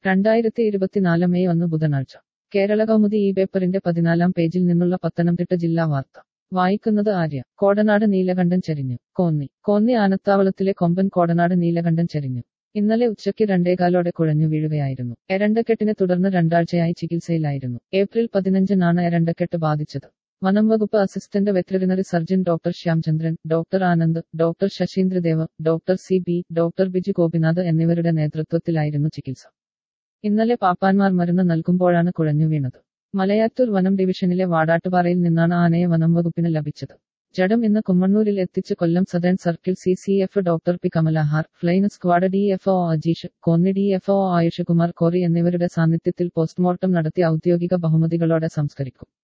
രണ്ടായിരത്തി ഇരുപത്തിനാല് മെയ് ഒന്ന് ബുധനാഴ്ച കേരള കൗമുദി ഈ പേപ്പറിന്റെ പതിനാലാം പേജിൽ നിന്നുള്ള പത്തനംതിട്ട ജില്ലാ വാർത്ത വായിക്കുന്നത് ആര്യ കോടനാട് നീലകണ്ഠൻ ചരിഞ്ഞു കോന്നി കോന്നി ആനത്താവളത്തിലെ കൊമ്പൻ കോടനാട് നീലകണ്ഠൻ ചരിഞ്ഞു ഇന്നലെ ഉച്ചയ്ക്ക് രണ്ടേകാലോടെ കുഴഞ്ഞു വീഴുകയായിരുന്നു എരണ്ടക്കെട്ടിനെ തുടർന്ന് രണ്ടാഴ്ചയായി ചികിത്സയിലായിരുന്നു ഏപ്രിൽ പതിനഞ്ചിനാണ് എരണ്ടക്കെട്ട് ബാധിച്ചത് വനം വകുപ്പ് assistant veterinary surgeon doctor Shyamchandran doctor Anand doctor Sasheendradev doctor C B doctor Biju Gopinath എന്നിവരുടെ നേതൃത്വത്തിലായിരുന്നു ചികിത്സ ഇന്നലെ പാപ്പാന്മാർ മരുന്ന് നൽകുമ്പോഴാണ് കുഴഞ്ഞു വീണത് മലയാറ്റൂർ വനം ഡിവിഷനിലെ വാടാട്ടുപാറയിൽ നിന്നാണ് ആനയെ വനം വകുപ്പിന് ലഭിച്ചത് ജഡം ഇന്ന് കുമ്മണ്ണൂരിൽ എത്തിച്ച് Kollam southern circle C C F doctor P Kamalahar flying squad D F O Ajeesh Konni D F O Ayushkumar Kori എന്നിവരുടെ സാന്നിധ്യത്തിൽ പോസ്റ്റ്മോർട്ടം നടത്തി ഔദ്യോഗിക ബഹുമതികളോടെ സംസ്കരിക്കും